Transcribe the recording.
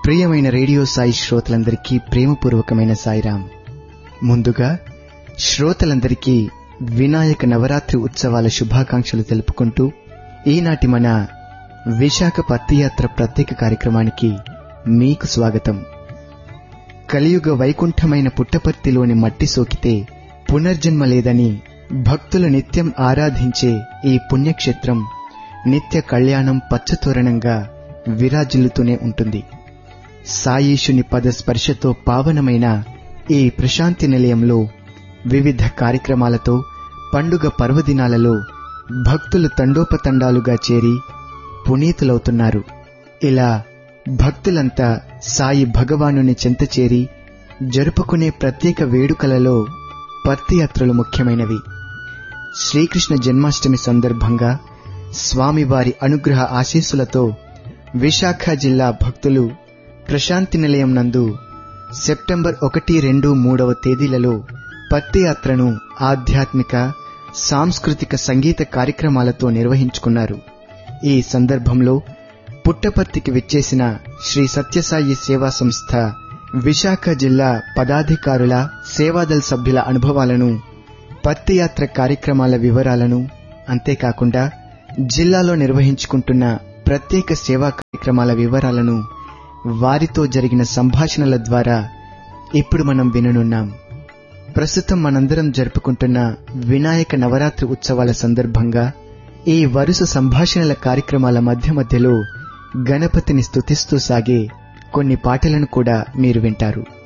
ప్రియమైన రేడియో సాయి శ్రోతలందరికీ ప్రేమపూర్వకమైన సాయిరాం ముందుగా శ్రోతలందరికీ వినాయక నవరాత్రి ఉత్సవాల శుభాకాంక్షలు తెలుపుకుంటూ ఈనాటి మన విశాఖ పత్తియాత్ర ప్రత్యేక కార్యక్రమానికి మీకు స్వాగతం కలియుగ వైకుంఠమైన పుట్టపర్తిలోని మట్టి సోకితే పునర్జన్మ లేదని భక్తులు నిత్యం ఆరాధించే ఈ పుణ్యక్షేత్రం నిత్య కళ్యాణం పచ్చతోరణంగా విరాజిల్లుతూనే ఉంటుంది సాయీశుని పద స్పర్శతో పావనమైన ఈ ప్రశాంతి నిలయంలో వివిధ కార్యక్రమాలతో పండుగ పర్వదినాలలో భక్తులు తండోపతండాలుగా చేరి పునీతులవుతున్నారు ఇలా భక్తులంతా సాయి భగవానుని చెంత చేరి జరుపుకునే ప్రత్యేక వేడుకలలో పత్తియాత్రలు ముఖ్యమైనవి శ్రీకృష్ణ జన్మాష్టమి సందర్భంగా స్వామివారి అనుగ్రహ ఆశీస్సులతో విశాఖ జిల్లా భక్తులు ప్రశాంతి నిలయం నందు సెప్టెంబర్ ఒకటి రెండు మూడవ తేదీలలో పత్తియాత్రను ఆధ్యాత్మిక సాంస్కృతిక సంగీత కార్యక్రమాలతో నిర్వహించుకున్నారు ఈ సందర్భంలో పుట్టపర్తికి విచ్చేసిన శ్రీ సత్యసాయి సేవా సంస్థ విశాఖ జిల్లా పదాధికారుల సేవాదల్ సభ్యుల అనుభవాలను పత్తియాత్ర కార్యక్రమాల వివరాలను అంతేకాకుండా జిల్లాలో నిర్వహించుకుంటున్న ప్రత్యేక సేవా కార్యక్రమాల వివరాలను వారితో జరిగిన సంభాషణల ద్వారా ఇప్పుడు మనం విననున్నాం ప్రస్తుతం మనందరం జరుపుకుంటున్న వినాయక నవరాత్రి ఉత్సవాల సందర్భంగా ఈ వరుస సంభాషణల కార్యక్రమాల మధ్య మధ్యలో గణపతిని స్తుతిస్తూ సాగే కొన్ని పాటలను కూడా మీరు వింటారు